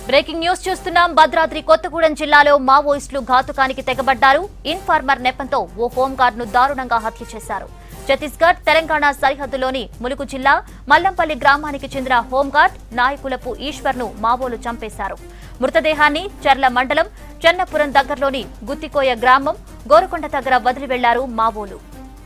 breaking news చూస్తున్నాం భద్రాద్రి కొత్తగూడెం జిల్లాలో మావోయిస్టులు ఘాతుకానికి తెగబడ్డారు ఇన్ఫార్మర్ నెపంతో ఓ హోంగార్డ్ ను దారుణంగా హత్య చేశారు ఛత్తీస్గఢ్ తెలంగాణ సరిహద్దులోని ములుగు జిల్లా మల్లంపల్లి గ్రామానికి చెందిన హోంగార్డ్ నాయకులపు ఈశ్వర్ ను మావోలు చంపేశారు మృతదేహాన్ని చర్ల మండలం చెన్నపురం దగ్గరలోని గుత్తికోయ గ్రామం గోరకొండ దగ్గర వదిలి వెళ్లారు మావోలు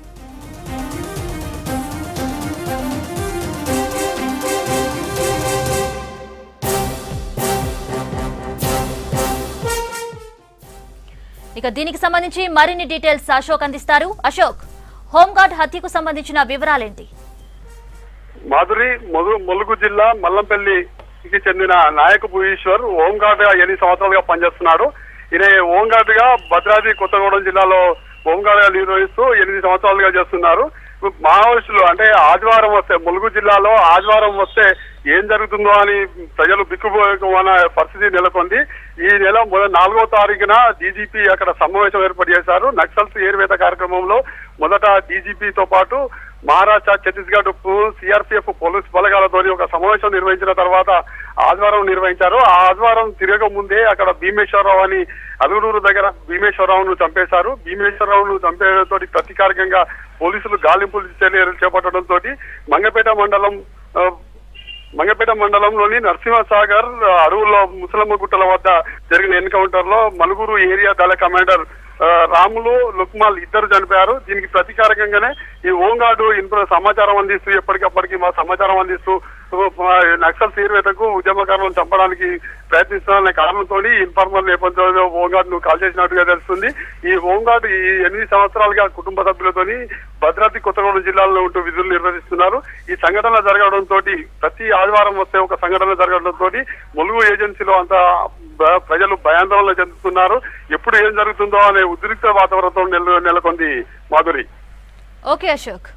ఇక దీనికి సంబంధించి మరిన్ని డీటెయిల్స్ అశోక్ అందిస్తారు అశోక్ హోంగార్డ్ హత్యకు సంబంధించిన వివరాలేంటి మాధురి మొదు- ములుగు జిల్లా మల్లంపల్లికి చెందిన నాయకపు ఈశ్వర్ హోంగార్డ్ గా ఎనిమిది సంవత్సరాలుగా పనిచేస్తున్నాడు ఈయన హోంగార్డ్ గా భద్రాద్రి కొత్తగూడెం జిల్లాలో హోంగార్డ్ గా నిర్వహిస్తూ ఎనిమిది సంవత్సరాలుగా చేస్తున్నారు మావోయిస్టులు అంటే ఆదివారం వస్తే ములుగు జిల్లాలో ఆదివారం వస్తే ఏం జరుగుతుందో అని ప్రజలు బిక్కుపోయిన పరిస్థితి నెలకొంది ఈ నెల మొదటి నాలుగో తారీఖున డీజీపీ అక్కడ సమావేశం ఏర్పాటు చేశారు నక్సల్స్ ఏర్వేత కార్యక్రమంలో మొదట డీజీపీతో పాటు మహారాష్ట్ర ఛత్తీస్గఢ్ సిఆర్పిఎఫ్ పోలీస్ బలగాలతో ఒక సమావేశం నిర్వహించిన తర్వాత ఆదివారం నిర్వహించారు ఆ ఆదివారం తిరగక ముందే అక్కడ భీమేశ్వరరావు అని అలుగునూరు దగ్గర భీమేశ్వరరావును చంపేశారు భీమేశ్వరరావును చంపేయడంతో ప్రతీకారికంగా పోలీసులు గాలింపులు చర్యలు చేపట్టడంతో మంగపేట మండలం ఆ, మంగపేట మండలంలోని నరసింహసాగర్ అడవుల్లో ముసలమ్మ గుట్టల వద్ద జరిగిన ఎన్కౌంటర్ లో మలుగురు ఏరియా దళ కమాండర్ ఆ, రాములు లుక్మాల్ ఇద్దరు చనిపోయారు దీనికి ప్రతీకారకంగానే ఈ హోంగార్డు ఇన్ఫో సమాచారం అందిస్తూ ఎప్పటికప్పటికి మా సమాచారం అందిస్తూ ఆ, నక్సల్ తీవ్రతకు ఉద్యమకారులను చంపడానికి ప్రయత్నిస్తున్న కారణంతో ఇన్ఫార్మర్ నేపథ్యంలో హోంగార్డ్ ను కాల్ చేసినట్టుగా తెలుస్తుంది ఈ హోంగార్డ్ ఈ ఎనిమిది సంవత్సరాలుగా కుటుంబ సభ్యులతోని భద్రాద్రి కొత్తగూడెం జిల్లాలో ఉంటూ విధులు నిర్వహిస్తున్నారు ఈ సంఘటన జరగడంతో ప్రతి ఆదివారం వస్తే ఒక సంఘటన జరగడంతో ములుగు ఏజెన్సీలో అంతా బ- ప్రజలు భయాందోళన చెందుతున్నారు ఎప్పుడు ఏం జరుగుతుందో అనే ఉద్రిక్త వాతావరణంతో నెల నెలకొంది మాధురి ఓకే అశోక్